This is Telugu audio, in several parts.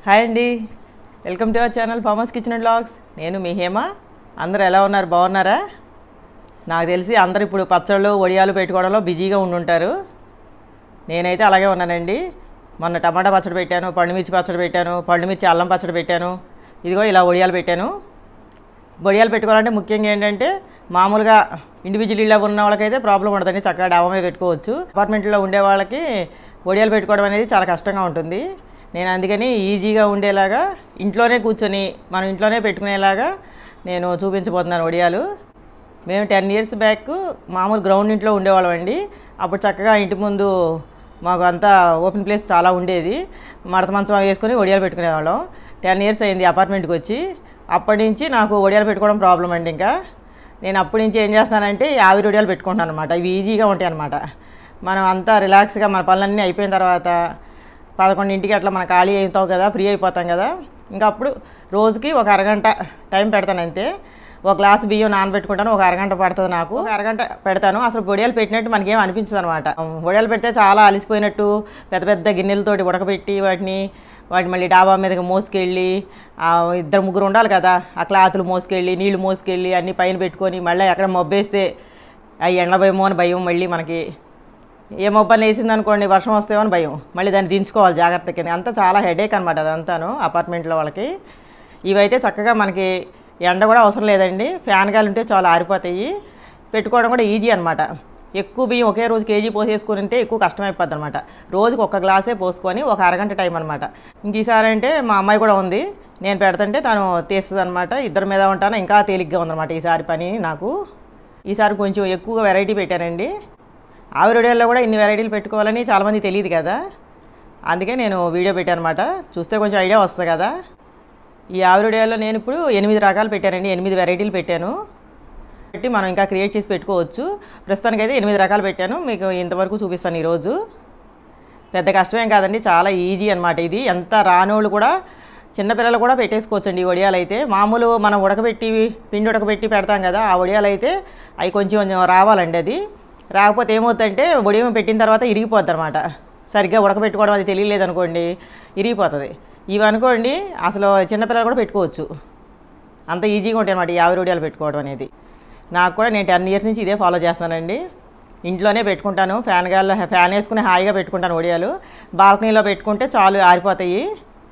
హాయ్ అండి welcome to our channel famous kitchen and blogs నేను మీ హేమ అందరూ ఎలా ఉన్నారు బాగున్నారా నాకు తెలిసి అందరూ ఇప్పుడు పచ్చళ్ళు వడియాలు పెట్టుకోవడంలో బిజీగా ఉండుంటారు నేనైతే అలాగే ఉన్నానండి మొన్న టమాటా పచ్చడి పెట్టాను పండుమిర్చి పచ్చడి పెట్టాను పండుమిర్చి అల్లం పచ్చడి పెట్టాను ఇదిగో ఇలా వడియాలు పెట్టాను వడియాలు పెట్టుకోవాలంటే ముఖ్యంగా ఏంటంటే మామూలుగా ఇండివిజువల్ ఇళ్ళ ఉన్న వాళ్ళకైతే ప్రాబ్లం ఉండదండి చక్కగా డాబా మీద పెట్టుకోవచ్చు అపార్ట్మెంట్లో ఉండే వాళ్ళకి వడియాలు పెట్టుకోవడం అనేది చాలా కష్టంగా ఉంటుంది నేను అందుకని ఈజీగా ఉండేలాగా ఇంట్లోనే కూర్చొని మనం ఇంట్లోనే పెట్టుకునేలాగా నేను చూపించబోతున్నాను వడియాలు మేము టెన్ ఇయర్స్ బ్యాక్ మామూలు గ్రౌండ్ ఇంట్లో ఉండేవాళ్ళం అండి అప్పుడు చక్కగా ఇంటి ముందు మాకు అంతా ఓపెన్ ప్లేస్ చాలా ఉండేది మడత మంచం అవి వేసుకొని వడియాలు పెట్టుకునేవాళ్ళం టెన్ ఇయర్స్ అయింది అపార్ట్మెంట్కి వచ్చి అప్పటి నుంచి నాకు వడియాలు పెట్టుకోవడం ప్రాబ్లం అండి ఇంకా నేను అప్పటి నుంచి ఏం చేస్తానంటే ఈ ఆవిరి వడియాలు పెట్టుకుంటాను అనమాట ఇవి ఈజీగా ఉంటాయి అనమాట మనం అంతా రిలాక్స్గా మన పనులన్నీ అయిపోయిన తర్వాత పదకొండింటికి అట్లా మన ఖాళీ అవుతాం కదా ఫ్రీ అయిపోతాం కదా ఇంకా అప్పుడు రోజుకి ఒక అరగంట టైం పెడతాను అంతే ఒక గ్లాస్ బియ్యం నానబెట్టుకుంటాను ఒక అరగంట పడుతుంది నాకు ఒక అరగంట పెడతాను అసలు వడియాలు పెట్టినట్టు మనకేం అనిపించదు అనమాట వడియాలు పెడితే చాలా అలసిపోయినట్టు పెద్ద పెద్ద గిన్నెలతోటి ఉడకబెట్టి వాటిని వాటిని మళ్ళీ డాబా మీదకి మోసుకెళ్ళి ఆ ఇద్దరు ముగ్గురు ఉండాలి కదా ఆ క్లాతులు మోసుకెళ్ళి నీళ్లు మోసుకెళ్ళి అన్ని పైన పెట్టుకొని మళ్ళీ ఎక్కడ మొబ్బేస్తే అవి ఎండబోయేమో అని భయం మళ్ళీ మనకి ఏ మొబ్బని వేసింది అనుకోండి వర్షం వస్తేమో అని భయం మళ్ళీ దాన్ని దించుకోవాలి జాగ్రత్తగా అంతా చాలా హెడేక్ అనమాట అదంతాను అపార్ట్మెంట్లో వాళ్ళకి ఇవైతే చక్కగా మనకి ఎండ కూడా అవసరం లేదండి ఫ్యాన్ గాలి ఉంటే చాలా ఆరిపోతాయి పెట్టుకోవడం కూడా ఈజీ అనమాట ఎక్కువ బియ్యం ఒకే రోజు కేజీ పోసేసుకుని ఉంటే ఎక్కువ కష్టమైపోద్ది అనమాట రోజుకి ఒక గ్లాసే పోసుకొని ఒక అరగంట టైం అనమాట ఇంక ఈసారి అంటే మా అమ్మాయి కూడా ఉంది నేను పెడతంటే తను తీస్తుంది అనమాట ఇద్దరి మీద ఉంటాను ఇంకా తేలిగ్గా ఉందన్నమాట ఈసారి పని నాకు ఈసారి కొంచెం ఎక్కువగా వెరైటీ పెట్టానండి ఆవిరొడియాల్లో కూడా ఇన్ని వెరైటీలు పెట్టుకోవాలని చాలామంది తెలియదు కదా అందుకే నేను వీడియో పెట్టాను అనమాట చూస్తే కొంచెం ఐడియా వస్తుంది కదా ఈ ఆవిరొడియాల్లో నేను ఇప్పుడు ఎనిమిది రకాలు పెట్టానండి ఎనిమిది వెరైటీలు పెట్టాను పెట్టి మనం ఇంకా క్రియేట్ చేసి పెట్టుకోవచ్చు ప్రస్తుతానికైతే ఎనిమిది రకాలు పెట్టాను మీకు ఇంతవరకు చూపిస్తాను ఈరోజు పెద్ద కష్టమేం కాదండి చాలా ఈజీ అనమాట ఇది ఎంత రానోళ్ళు కూడా చిన్నపిల్లలు కూడా పెట్టేసుకోవచ్చండి ఈ వడియాలు అయితే మామూలు మనం ఉడకబెట్టి పిండి ఉడకబెట్టి పెడతాం కదా ఆ వడియాలు అయితే అవి కొంచెం కొంచెం రావాలండి అది రాకపోతే ఏమవుతుందంటే వడియం పెట్టిన తర్వాత ఇరిగిపోద్ది అనమాట సరిగ్గా ఉడకబెట్టుకోవడం అది తెలియలేదు అనుకోండి ఇరిగిపోతుంది ఇవి అనుకోండి అసలు చిన్నపిల్లలు కూడా పెట్టుకోవచ్చు అంత ఈజీగా ఉంటాయి అనమాట ఈ ఆవిరి వడియాలు పెట్టుకోవడం అనేది నాకు కూడా నేను టెన్ ఇయర్స్ నుంచి ఇదే ఫాలో చేస్తానండి ఇంట్లోనే పెట్టుకుంటాను ఫ్యాన్ గాల్లో ఫ్యాన్ వేసుకుని హాయిగా పెట్టుకుంటాను వడియాలు బాల్కనీలో పెట్టుకుంటే చాలు ఆరిపోతాయి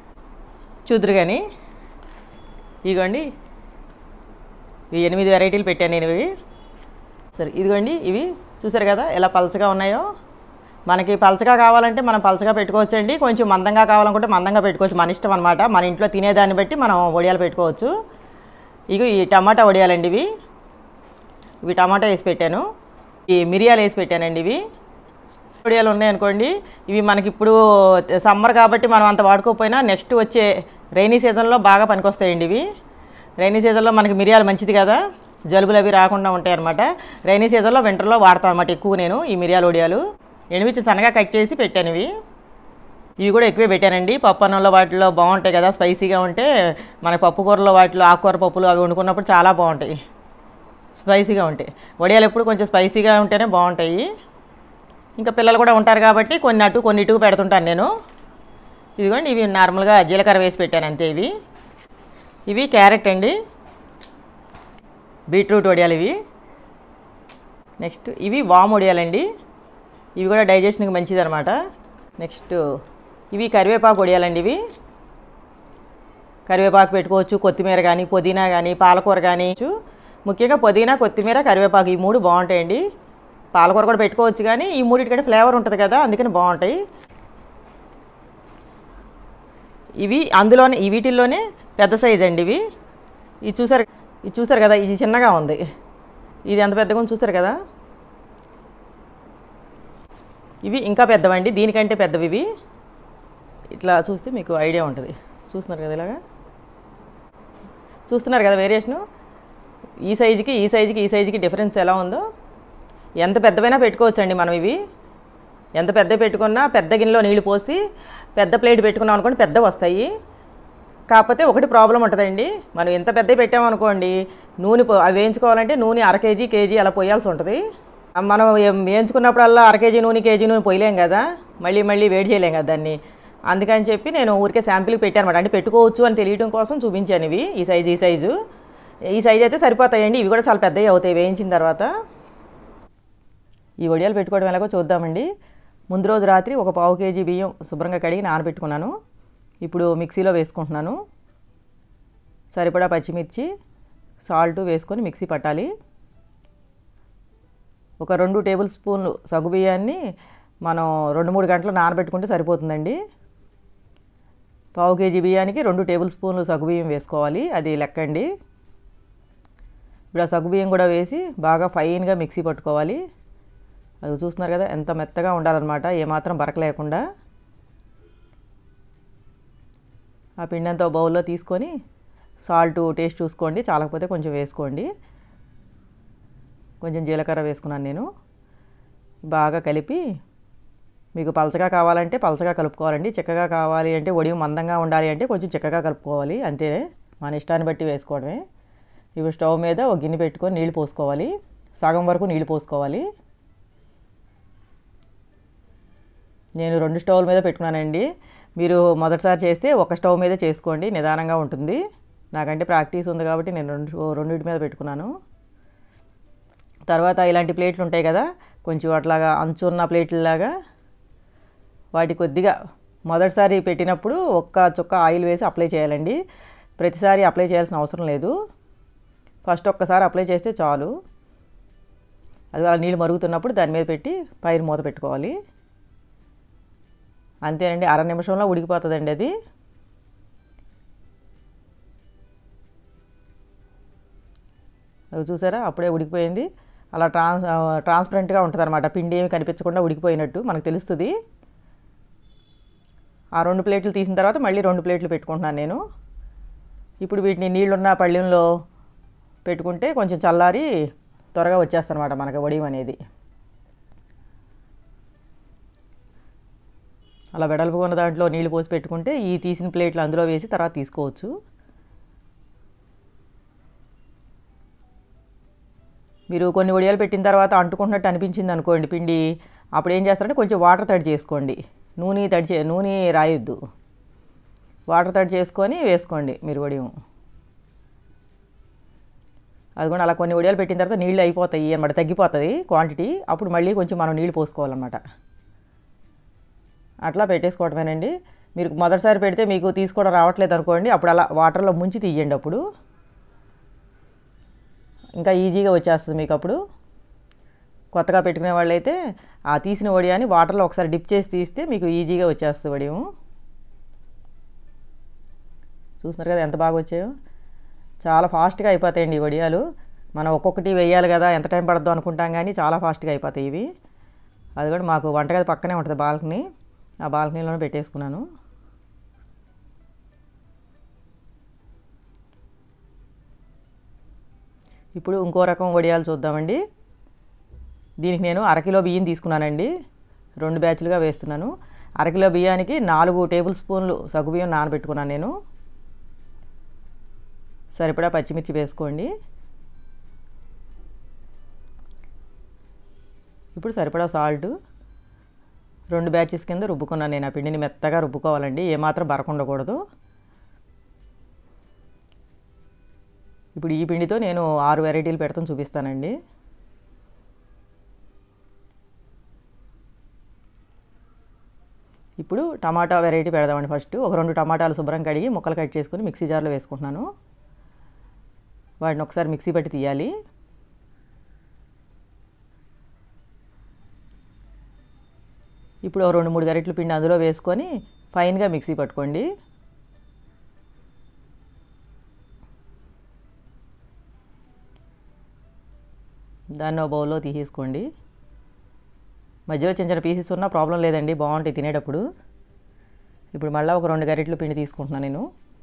చూద్దరు కానీ ఇదిగోండి ఇవి ఎనిమిది వెరైటీలు పెట్టాను నేను ఇవి సరే ఇదిగోండి ఇవి చూసారు కదా ఎలా పలచగా ఉన్నాయో మనకి పలచగా కావాలంటే మనం పలచగా పెట్టుకోవచ్చండి కొంచెం మందంగా కావాలనుకుంటే మందంగా పెట్టుకోవచ్చు మన ఇష్టం అనమాట మన ఇంట్లో తినేదాన్ని బట్టి మనం వడియాలు పెట్టుకోవచ్చు ఇక ఈ టమాటా వడియాలండి ఇవి ఇవి టమాటా వేసి పెట్టాను ఈ మిరియాలు వేసి పెట్టానండి ఇవి వడియాలు ఉన్నాయనుకోండి ఇవి మనకి ఇప్పుడు సమ్మర్ కాబట్టి మనం అంత వాడుకోకపోయినా నెక్స్ట్ వచ్చే రైనీ సీజన్లో బాగా పనికొస్తాయండి ఇవి రైనీ సీజన్లో మనకి మిరియాలు మంచిది కదా జలుబులు అవి రాకుండా ఉంటాయి అనమాట రైనీ సీజన్లో వింటర్లో వాడతాను అనమాట ఎక్కువ నేను ఈ మిరియాల వడియాలు ఎండుమిర్చి సన్నగా కట్ చేసి పెట్టాను ఇవి ఇవి కూడా ఎక్కువే పెట్టానండి పప్పు అన్నంలో వాటిలో బాగుంటాయి కదా స్పైసీగా ఉంటే మన పప్పు కూరలో వాటిలో ఆకుకూర పప్పులు అవి వండుకున్నప్పుడు చాలా బాగుంటాయి స్పైసీగా ఉంటాయి వడియాలు ఎప్పుడు కొంచెం స్పైసీగా ఉంటేనే బాగుంటాయి ఇంకా పిల్లలు కూడా ఉంటారు కాబట్టి కొన్ని అటు కొన్ని ఇటుకు పెడుతుంటాను నేను ఇదిగోండి ఇవి నార్మల్గా జీలకర్ర వేసి పెట్టాను అంతే ఇవి ఇవి క్యారెట్ అండి బీట్రూట్ వడియాలు ఇవి నెక్స్ట్ ఇవి వామ్ వడియాలండి ఇవి కూడా డైజెషన్కి మంచిది అనమాట నెక్స్ట్ ఇవి కరివేపాకు వడియాలండి ఇవి కరివేపాకు పెట్టుకోవచ్చు కొత్తిమీర కానీ పుదీనా కానీ పాలకూర కానీ ముఖ్యంగా పుదీనా కొత్తిమీర కరివేపాకు ఈ మూడు బాగుంటాయండి పాలకూర కూడా పెట్టుకోవచ్చు కానీ ఈ మూడింటికంటే ఫ్లేవర్ ఉంటుంది కదా అందుకని బాగుంటాయి ఇవి అందులోనే ఈ వీటిల్లోనే పెద్ద సైజ్ అండి ఇవి ఇది చూసారు ఇది చూసారు కదా ఇది చిన్నగా ఉంది ఇది ఎంత పెద్దగా ఉంది చూసారు కదా ఇవి ఇంకా పెద్దవండి దీనికంటే పెద్దవి ఇవి ఇట్లా చూస్తే మీకు ఐడియా ఉంటుంది చూస్తున్నారు కదా ఇలాగా చూస్తున్నారు కదా వేరియేషను ఈ సైజుకి ఈ సైజుకి ఈ సైజుకి డిఫరెన్స్ ఎలా ఉందో ఎంత పెద్దవైనా పెట్టుకోవచ్చండి మనం ఇవి ఎంత పెద్ద పెట్టుకున్నా పెద్ద గిన్నెలో నీళ్ళు పోసి పెద్ద ప్లేట్ పెట్టుకున్నాం అనుకోండి పెద్ద వస్తాయి కాకపోతే ఒకటి ప్రాబ్లం ఉంటుందండి మనం ఎంత పెద్ద పెట్టామనుకోండి నూనె పో అవి వేయించుకోవాలంటే నూనె అర కేజీ కేజీ అలా పోయాల్సి ఉంటుంది మనం వేయించుకున్నప్పుడల్లా అర కేజీ నూనె కేజీ నూనె పోయలేం కదా మళ్ళీ మళ్ళీ వేడి చేయలేం కదా దాన్ని అందుకని చెప్పి నేను ఊరికే శాంపిల్కి పెట్టాను అనమాట అంటే పెట్టుకోవచ్చు అని తెలియడం కోసం చూపించాను ఇవి ఈ సైజు ఈ సైజు ఈ సైజు అయితే సరిపోతాయండి ఇవి కూడా చాలా పెద్దవి అవుతాయి వేయించిన తర్వాత ఈ వడియాలు పెట్టుకోవడం ఎలాగో చూద్దామండి ముందు రోజు రాత్రి ఒక పావు కేజీ బియ్యం శుభ్రంగా కడిగి నానబెట్టుకున్నాను ఇప్పుడు మిక్సీలో వేసుకుంటున్నాను సరిపడా పచ్చిమిర్చి సాల్ట్ వేసుకొని మిక్సీ పట్టాలి ఒక రెండు టేబుల్ స్పూన్లు సగ్గు బియ్యాన్ని మనం రెండు మూడు గంటలు నానబెట్టుకుంటే సరిపోతుందండి పావు కేజీ బియ్యానికి రెండు టేబుల్ స్పూన్లు సగ్గు బియ్యం వేసుకోవాలి అది లెక్కండి ఇప్పుడు ఆ సగ్గు బియ్యం కూడా వేసి బాగా ఫైన్గా మిక్సీ పట్టుకోవాలి అది చూస్తున్నారు కదా ఎంత మెత్తగా ఉండాలన్నమాట ఏమాత్రం బరక లేకుండా ఆ పిండి అంతా బౌల్లో తీసుకొని సాల్ట్ టేస్ట్ చూసుకోండి చాలకపోతే కొంచెం వేసుకోండి కొంచెం జీలకర్ర వేసుకున్నాను నేను బాగా కలిపి మీకు పలచగా కావాలంటే పలచగా కలుపుకోవాలండి చిక్కగా కావాలి అంటే ఒడియం మందంగా ఉండాలి అంటే కొంచెం చిక్కగా కలుపుకోవాలి అంతే మన ఇష్టాన్ని బట్టి వేసుకోవడమే ఇప్పుడు స్టవ్ మీద ఒక గిన్నె పెట్టుకొని నీళ్ళు పోసుకోవాలి సగం వరకు నీళ్ళు పోసుకోవాలి నేను రెండు స్టవ్ల మీద పెట్టుకున్నానండి మీరు మొదటిసారి చేస్తే ఒక స్టవ్ మీద చేసుకోండి నిదానంగా ఉంటుంది నాకంటే ప్రాక్టీస్ ఉంది కాబట్టి నేను రెండు రెండింటి మీద పెట్టుకున్నాను తర్వాత ఇలాంటి ప్లేట్లు ఉంటాయి కదా కొంచెం అట్లాగా అంచున్న ప్లేట్లలాగా వాటి కొద్దిగా మొదటిసారి పెట్టినప్పుడు ఒక్క చుక్క ఆయిల్ వేసి అప్లై చేయాలండి ప్రతిసారి అప్లై చేయాల్సిన అవసరం లేదు ఫస్ట్ ఒక్కసారి అప్లై చేస్తే చాలు అది అలా నీళ్ళు మరుగుతున్నప్పుడు దాని మీద పెట్టి పైన మూత పెట్టుకోవాలి అంతేనండి అర నిమిషంలో ఉడికిపోతుందండి అది అవి చూసారా అప్పుడే ఉడికిపోయింది అలా ట్రాన్స్ ట్రాన్స్పరెంట్గా ఉంటుంది అనమాట పిండి ఏమి కనిపించకుండా ఉడికిపోయినట్టు మనకు తెలుస్తుంది ఆ రెండు ప్లేట్లు తీసిన తర్వాత మళ్ళీ రెండు ప్లేట్లు పెట్టుకుంటున్నాను నేను ఇప్పుడు వీటిని నీళ్ళున్న పళ్ళెంలో పెట్టుకుంటే కొంచెం చల్లారి త్వరగా వచ్చేస్తారనమాట మనకి వడియం అనేది అలా వెడల్పు ఉన్న దాంట్లో నీళ్ళు పోసి పెట్టుకుంటే ఈ తీసిన ప్లేట్లు అందులో వేసి తర్వాత తీసుకోవచ్చు మీరు కొన్ని వడియాలు పెట్టిన తర్వాత అంటుకుంటున్నట్టు అనిపించింది అనుకోండి పిండి అప్పుడు ఏం చేస్తారంటే కొంచెం వాటర్ తడి చేసుకోండి నూనె తడి చే నూనె రాయొద్దు వాటర్ తడి చేసుకొని వేసుకోండి మీరు వడియం అది కూడా అలా కొన్ని వడియాలు పెట్టిన తర్వాత నీళ్ళు అయిపోతాయి అన్నమాట తగ్గిపోతుంది క్వాంటిటీ అప్పుడు మళ్ళీ కొంచెం మనం నీళ్ళు పోసుకోవాలన్నమాట అట్లా పెట్టేసుకోవటమేనండి మీరు మొదటిసారి పెడితే మీకు తీసుకోవడం రావట్లేదు అనుకోండి అప్పుడు అలా వాటర్లో ముంచి తీయండి అప్పుడు ఇంకా ఈజీగా వచ్చేస్తుంది మీకు అప్పుడు కొత్తగా పెట్టుకునే వాళ్ళైతే ఆ తీసిన వడియాని వాటర్లో ఒకసారి డిప్ చేసి తీస్తే మీకు ఈజీగా వచ్చేస్తుంది వడియం చూస్తున్నారు కదా ఎంత బాగా వచ్చాయో చాలా ఫాస్ట్గా అయిపోతాయండి ఈ వడియాలు మనం ఒక్కొక్కటి వేయాలి కదా ఎంత టైం పడద్దు అనుకుంటాం కానీ చాలా ఫాస్ట్గా అయిపోతాయి ఇవి అది కూడా మాకు వంటగది పక్కనే ఉంటుంది బాల్కనీ ఆ బాల్కనీలోనే పెట్టేసుకున్నాను ఇప్పుడు ఇంకో రకం వడియాలు చూద్దామండి దీనికి నేను అరకిలో బియ్యం తీసుకున్నానండి రెండు బ్యాచ్లుగా వేస్తున్నాను అరకిలో బియ్యానికి నాలుగు టేబుల్ స్పూన్లు సగ్గుబియ్యం నానబెట్టుకున్నాను నేను సరిపడా పచ్చిమిర్చి వేసుకోండి ఇప్పుడు సరిపడా సాల్ట్ రెండు బ్యాచెస్ కింద రుబ్బుకున్నాను నేను ఆ పిండిని మెత్తగా రుబ్బుకోవాలండి ఏమాత్రం బరకుండకూడదు ఇప్పుడు ఈ పిండితో నేను ఆరు వెరైటీలు పెడతాం చూపిస్తానండి ఇప్పుడు టమాటా వెరైటీ పెడదామండి ఫస్ట్ ఒక రెండు టమాటాలు శుభ్రం కడిగి ముక్కలు కట్ చేసుకుని మిక్సీ జార్లో వేసుకుంటున్నాను వాటిని ఒకసారి మిక్సీ పట్టి తీయాలి ఇప్పుడు ఓ రెండు మూడు గరిటెల పిండి అందులో వేసుకొని ఫైన్గా మిక్సీ పట్టుకోండి దాన్ని ఒక బౌల్లో తీసేసుకోండి మధ్యలో చిన్న చిన్న పీసెస్ ఉన్నా ప్రాబ్లం లేదండి బాగుంటాయి తినేటప్పుడు ఇప్పుడు మళ్ళీ ఒక రెండు గరిటెలు పిండి తీసుకుంటున్నాను నేను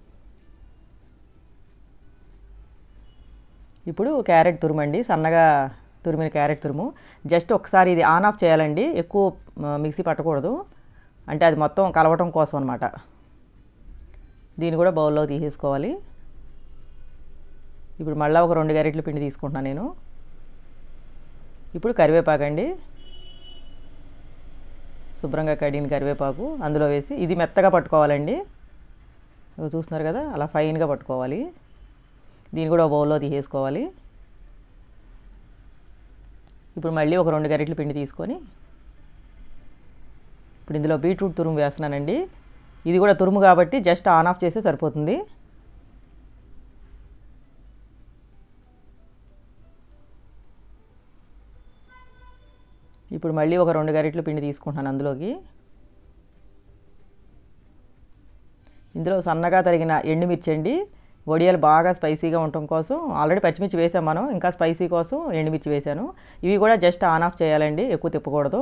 ఇప్పుడు క్యారెట్ తురుమండి సన్నగా తురిమిన క్యారెట్ తురుము జస్ట్ ఒకసారి ఇది ఆన్ ఆఫ్ చేయాలండి ఎక్కువ మిక్సీ పట్టకూడదు అంటే అది మొత్తం కలవటం కోసం అనమాట దీన్ని కూడా బౌల్లో తీసేసుకోవాలి ఇప్పుడు మళ్ళీ ఒక రెండు గరిటెల పిండి తీసుకుంటున్నాను నేను ఇప్పుడు కరివేపాకండి శుభ్రంగా కడిగిన కరివేపాకు అందులో వేసి ఇది మెత్తగా పట్టుకోవాలండి ఇగో చూస్తున్నారు కదా అలా ఫైన్గా పట్టుకోవాలి దీన్ని కూడా ఒక బౌల్లో తీసేసుకోవాలి ఇప్పుడు మళ్ళీ ఒక రెండు గరిటెల పిండి తీసుకొని ఇప్పుడు ఇందులో బీట్రూట్ తురుము వేస్తున్నానండి ఇది కూడా తురుము కాబట్టి జస్ట్ ఆన్ ఆఫ్ చేస్తే సరిపోతుంది ఇప్పుడు మళ్ళీ ఒక రెండు గరిటెల పిండి తీసుకుంటున్నాను అందులోకి ఇందులో సన్నగా తరిగిన ఎండుమిర్చి అండి వడియాలు బాగా స్పైసీగా ఉండటం కోసం ఆల్రెడీ పచ్చిమిర్చి వేసాం మనం ఇంకా స్పైసీ కోసం ఎండుమిర్చి వేసాను ఇవి కూడా జస్ట్ ఆన్ ఆఫ్ చేయాలండి ఎక్కువ తిప్పకూడదు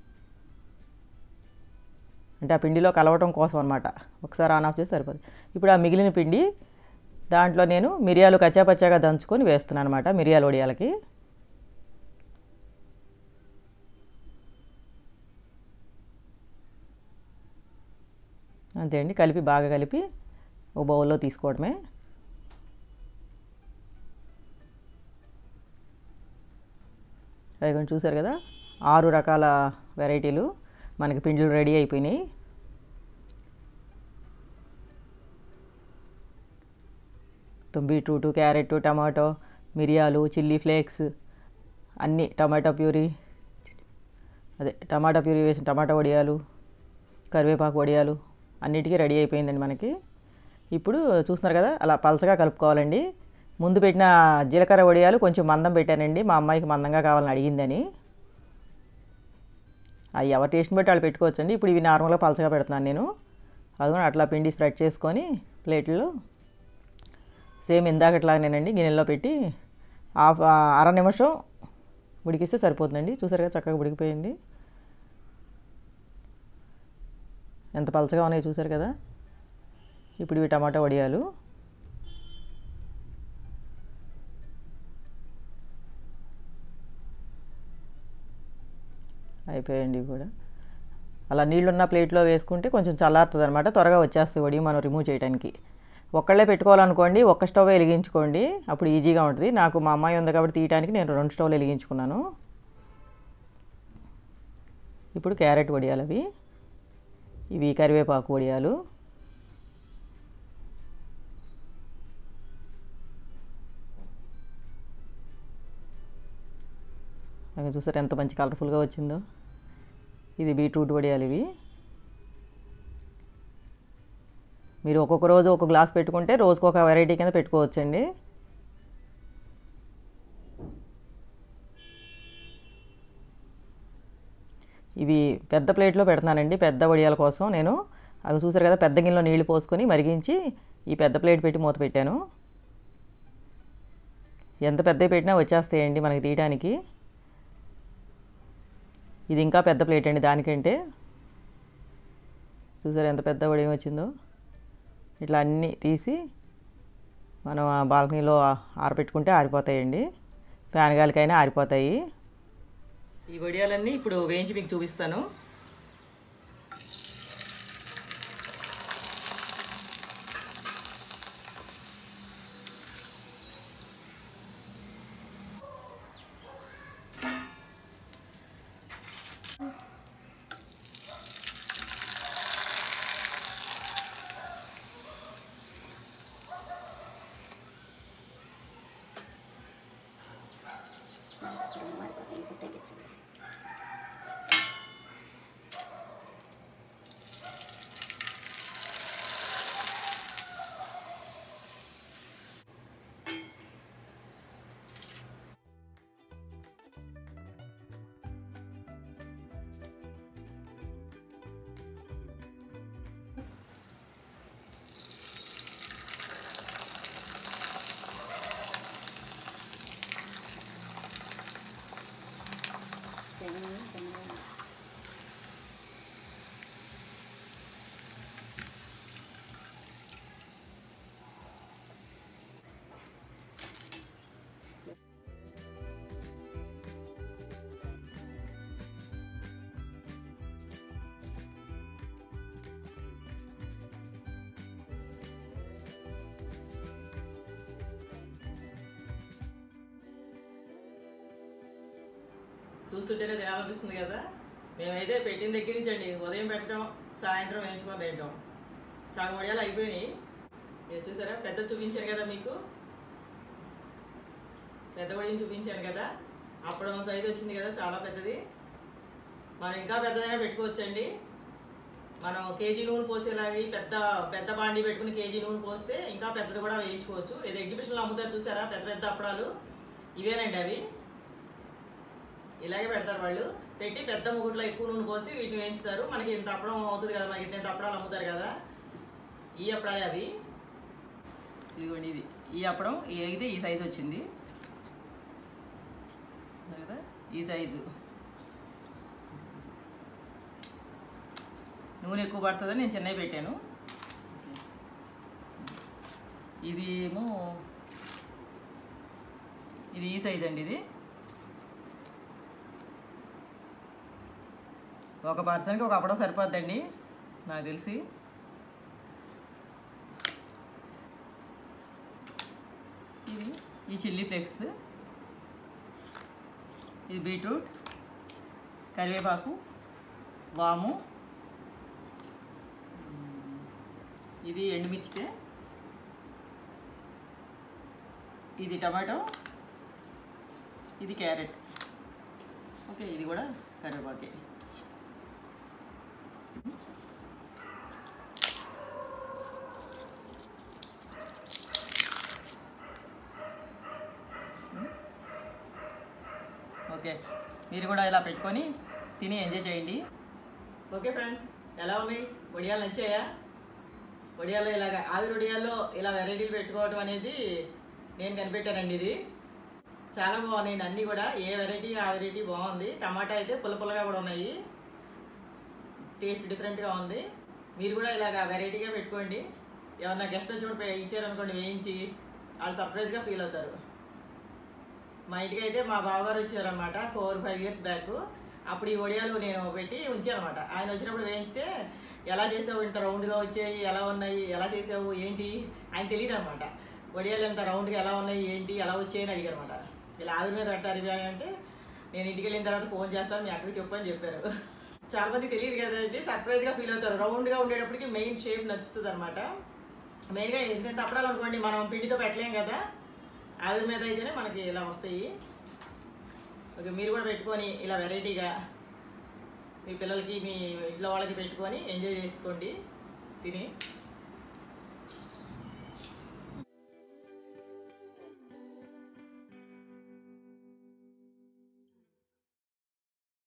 అంటే ఆ పిండిలో కలవటం కోసం అనమాట ఒకసారి ఆన్ ఆఫ్ చేసి సరిపోతుంది ఇప్పుడు ఆ మిగిలిన పిండి దాంట్లో నేను మిరియాలు కచ్చాపచ్చాగా దంచుకొని వేస్తున్నాను అనమాట మిరియాల వడియాలకి అంతే అండి కలిపి బాగా కలిపి ఒక బౌల్లో తీసుకోవడమే అవి కొంచెం చూసారు కదా ఆరు రకాల వెరైటీలు మనకి పిండిలు రెడీ అయిపోయినాయి బీట్రూట్ క్యారెట్ టమాటో మిరియాలు చిల్లీ ఫ్లేక్స్ అన్నీ టమాటో ప్యూరీ అదే టమాటా ప్యూరీ వేసిన టమాటా వడియాలు కరివేపాకు వడియాలు అన్నిటికీ రెడీ అయిపోయిందండి మనకి ఇప్పుడు చూస్తున్నారు కదా అలా పలచగా కలుపుకోవాలండి ముందు పెట్టిన జీలకర్ర వడియాలు కొంచెం మందం పెట్టానండి మా అమ్మాయికి మందంగా కావాలని అడిగిందని అవి ఎవరి టేస్ట్ని బట్టి వాళ్ళు పెట్టుకోవచ్చండి ఇప్పుడు ఇవి నార్మల్గా పలచగా పెడుతున్నాను నేను అది కూడా అట్లా పిండి స్ప్రెడ్ చేసుకొని ప్లేట్లో సేమ్ ఇందాకట్లాగానేనండి గిన్నెలో పెట్టి హాఫ్ అర నిమిషం ఉడికిస్తే సరిపోతుందండి చూసారు కదా చక్కగా ఉడికిపోయింది ఎంత పలచగా ఉన్నాయో చూసారు కదా ఇప్పుడు ఇవి టమాటా వడియాలు అయిపోయాయండి ఇవి కూడా అలా నీళ్ళున్న ప్లేట్లో వేసుకుంటే కొంచెం చల్లారుతుంది అనమాట త్వరగా వచ్చేస్తుంది వడి మనం రిమూవ్ చేయడానికి ఒక్కళ్ళే పెట్టుకోవాలనుకోండి ఒక్క స్టవ్ వెలిగించుకోండి అప్పుడు ఈజీగా ఉంటుంది నాకు మా అమ్మాయి ఉంది కాబట్టి తీయడానికి నేను రెండు స్టవ్లు వెలిగించుకున్నాను ఇప్పుడు క్యారెట్ వడియాలు అవి ఇవి కరివేపాకు వడియాలు అవి చూసారు ఎంత మంచి కలర్ఫుల్గా వచ్చిందో ఇది బీట్రూట్ వడియాలు ఇవి మీరు ఒక్కొక్క రోజు ఒక గ్లాస్ పెట్టుకుంటే రోజుకు ఒక వెరైటీ కింద పెట్టుకోవచ్చండి ఇవి పెద్ద ప్లేట్లో పెడుతున్నానండి పెద్ద వడియాల కోసం నేను అవి చూసారు కదా పెద్ద గిన్నెలో నీళ్లు పోసుకొని మరిగించి ఈ పెద్ద ప్లేట్ పెట్టి మూత పెట్టాను ఎంత పెద్ద పెట్టినా వచ్చేస్తాయండి మనకి తీయడానికి ఇది ఇంకా పెద్ద ప్లేట్ అండి దానికంటే చూసారు ఎంత పెద్ద వడియం వచ్చిందో ఇట్లా అన్నీ తీసి మనం ఆ బాల్కనీలో ఆరబెట్టుకుంటే ఆరిపోతాయండి ఫ్యాన్ గాలికైనా ఆరిపోతాయి ఈ వడియాలన్నీ ఇప్పుడు వేయించి మీకు చూపిస్తాను చూస్తుంటేనే తినాలనిపిస్తుంది కదా మేమైతే పెట్టిన దగ్గర నుంచి అండి ఉదయం పెట్టడం సాయంత్రం వేయించుకొని తింటాం సగం వడియాలు అయిపోయినాయి మీరు చూసారా పెద్ద చూపించాను కదా మీకు పెద్ద వడిని చూపించాను కదా అప్పుడు సైజు వచ్చింది కదా చాలా పెద్దది మనం ఇంకా పెద్దదైనా పెట్టుకోవచ్చండి మనం కేజీ నూనె పోసేలాగి పెద్ద పెద్ద బాండి పెట్టుకుని కేజీ నూనె పోస్తే ఇంకా పెద్దది కూడా వేయించుకోవచ్చు ఏదో ఎగ్జిబిషన్లో అమ్ముతారు చూసారా పెద్ద పెద్ద అప్పడాలు ఇవేనండి అవి ఇలాగే పెడతారు వాళ్ళు పెట్టి పెద్ద ముగుట్లో ఎక్కువ నూనె పోసి వీటిని వేయించుతారు మనకి ఇంత అప్పడం అవుతుంది కదా మనకి ఇంత అప్పడాలు అమ్ముతారు కదా ఈ అప్పడాలే అవి ఇదిగోండి ఇది ఈ అప్పడం ఇది ఈ సైజు వచ్చింది ఉంది కదా ఈ సైజు నూనె ఎక్కువ పడుతుందని నేను చిన్నవి పెట్టాను ఇది ఏమో ఇది ఈ సైజ్ అండి ఇది ఒక పర్సన్కి ఒక అప్పడం సరిపోద్దండి నాకు తెలిసి ఇది ఈ చిల్లీ ఫ్లేక్స్ ఇది బీట్రూట్ కరివేపాకు వాము ఇది ఎండుమిర్చితే ఇది టమాటో ఇది క్యారెట్ ఓకే ఇది కూడా కరివేపాకే ఓకే మీరు కూడా ఇలా పెట్టుకొని తిని ఎంజాయ్ చేయండి ఓకే ఫ్రెండ్స్ ఎలా ఉన్నాయి వడియాలు నచ్చాయా వడియాల్లో ఇలాగ ఆవిరి వడియాల్లో ఇలా వెరైటీలు పెట్టుకోవడం అనేది నేను కనిపెట్టానండి ఇది చాలా బాగున్నాయండి అన్నీ కూడా ఏ వెరైటీ ఆ వెరైటీ బాగుంది టమాటా అయితే పుల్ల పుల్లగా కూడా ఉన్నాయి టేస్ట్ డిఫరెంట్గా ఉంది మీరు కూడా ఇలాగ వెరైటీగా పెట్టుకోండి ఏమన్నా గెస్ట్ వచ్చి కూడా పే- ఇచ్చారనుకోండి వేయించి వాళ్ళు సర్ప్రైజ్గా ఫీల్ అవుతారు మా ఇంటికి అయితే మా బావగారు వచ్చారనమాట ఫోర్ ఫైవ్ ఇయర్స్ బ్యాక్ అప్పుడు ఈ వడియాలు నేను పెట్టి ఉంచానమాట ఆయన వచ్చినప్పుడు వేయించితే ఎలా చేసావు ఇంత రౌండ్గా వచ్చాయి ఎలా ఉన్నాయి ఎలా చేసావు ఏంటి ఆయన తెలియదు అనమాట వడియాలు ఇంత రౌండ్గా ఎలా ఉన్నాయి ఏంటి ఎలా వచ్చాయి అని అడిగారు అనమాట ఇలా ఆవిరి మీద పెడతారు ఇవి అని అంటే నేను ఇంటికి వెళ్ళిన తర్వాత ఫోన్ చేస్తాను మీ అక్కడికి చెప్పు అని చెప్పారు చాలా మంది తెలియదు కదండి సర్ప్రైజ్గా ఫీల్ అవుతారు రౌండ్గా ఉండేటప్పటికి మెయిన్ షేప్ నచ్చుతుంది అనమాట మెయిన్గా ఎంత అప్పడాలు అనుకోండి మనం పిండితో పెట్టలేం కదా ఆవిరి మీద అయితేనే మనకి ఇలా వస్తాయి ఓకే మీరు కూడా పెట్టుకొని ఇలా వెరైటీగా మీ పిల్లలకి మీ ఇంట్లో వాళ్ళకి పెట్టుకొని ఎంజాయ్ చేసుకోండి తిని